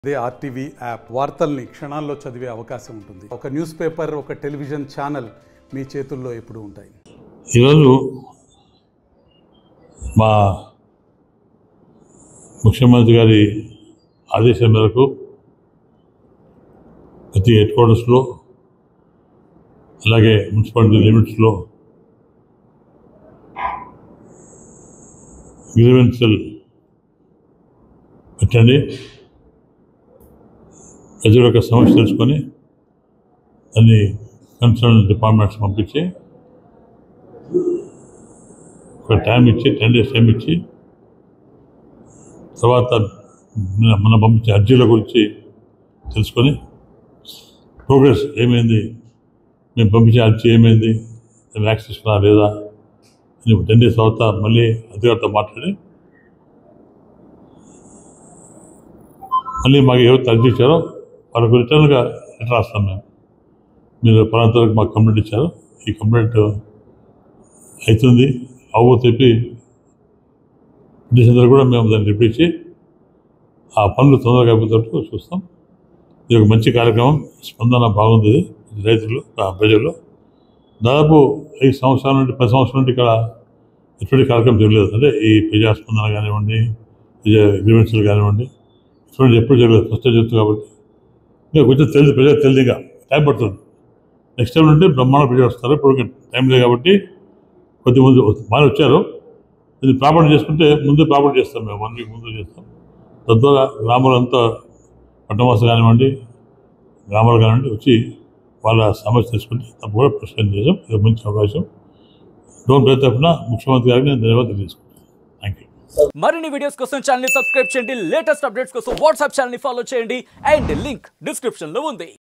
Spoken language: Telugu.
అదే ఆర్టీవీ యాప్ వార్తల్ని క్షణాల్లో చదివే అవకాశం ఉంటుంది ఒక న్యూస్ పేపర్ ఒక టెలివిజన్ ఛానల్ మీ చేతుల్లో ఎప్పుడూ ఉంటాయి ఈరోజు మా ముఖ్యమంత్రి గారి ఆదేశం మేరకు ప్రతి హెడ్ క్వార్టర్స్లో అలాగే మున్సిపాలిటీ లిమిట్స్లో గ్రీవెన్సల్ పెట్టండి ప్రజల యొక్క సమస్య తెలుసుకొని దాన్ని కన్సర్న్ డిపార్ట్మెంట్స్ పంపించి ఒక టైం ఇచ్చి టెన్ డేస్ టైం ఇచ్చి తర్వాత మన- మన పంపించే అర్జీల గురించి తెలుసుకొని ప్రోగ్రెస్ ఏమైంది మేము పంపించే అర్జీ ఏమైంది మేము యాక్సెస్ తీసుకున్నా లేదా అని టెన్ డేస్ తర్వాత మళ్ళీ అధికారితో మాట్లాడి మళ్ళీ మాకు ఎవరు అర్జీ ఇచ్చారో వాళ్ళకు రిటర్న్గా లెటర్ రాస్తాం మేము మీరు పలాంతరకు మాకు కంప్లైంట్ ఇచ్చారు ఈ కంప్లైంట్ అవుతుంది అవ్వ చెప్పి డిసెంబర్ కూడా మేము దాన్ని రిపీట్ ఆ పనులు తొందరగా అయిపోయేటట్టు చూస్తాం ఇది ఒక మంచి కార్యక్రమం స్పందన బాగుంది ఇది రైతులు ఆ ప్రజల్లో దాదాపు ఐదు సంవత్సరాల నుండి పది సంవత్సరాల నుండి ఇక్కడ ఎటువంటి కార్యక్రమం జరగలేదు అంటే ఈ ప్రజాస్పందన కానివ్వండి గ్రీవెన్స్లు కానివ్వండి ఇటువంటి ఎప్పుడు జరగలేదు ఫస్ట్ చెప్తుంది కాబట్టి ఇంకా కొంచెం తెలియదు ప్రజలకు తెలియదు ఇంకా టైం పడుతుంది నెక్స్ట్ టైం అంటే బ్రహ్మాండ ప్రజలు వస్తారు ఇప్పుడు ఇంకా టైం లేదు కాబట్టి కొద్ది ముందు బాగా వచ్చారు ఇది ప్రాపర్టీ చేసుకుంటే ముందే ప్రాపర్టీ చేస్తాం మేము వన్ వీక్ ముందు చేస్తాం తద్వారా గ్రామాలంతా పట్టణవాసులు కానివ్వండి గ్రామాలు కానివ్వండి వచ్చి వాళ్ళ సమస్య తెలుసుకుంటే తప్పకుండా ప్రశ్న చేసాం ఇది ఒక మంచి అవకాశం డోన్ పేరు తరఫున ముఖ్యమంత్రి గారికి నేను ధన్యవాదాలు తీసుకుంటాను థ్యాంక్ యూ మరిన్ని వీడియోస్ కోసం ఛానల్ ని సబ్స్క్రైబ్ చేయండి లేటెస్ట్ అప్డేట్స్ కోసం వాట్సాప్ ఛానల్ ని ఫాలో చేయండి అండ్ లింక్ డిస్క్రిప్షన్ లో ఉంది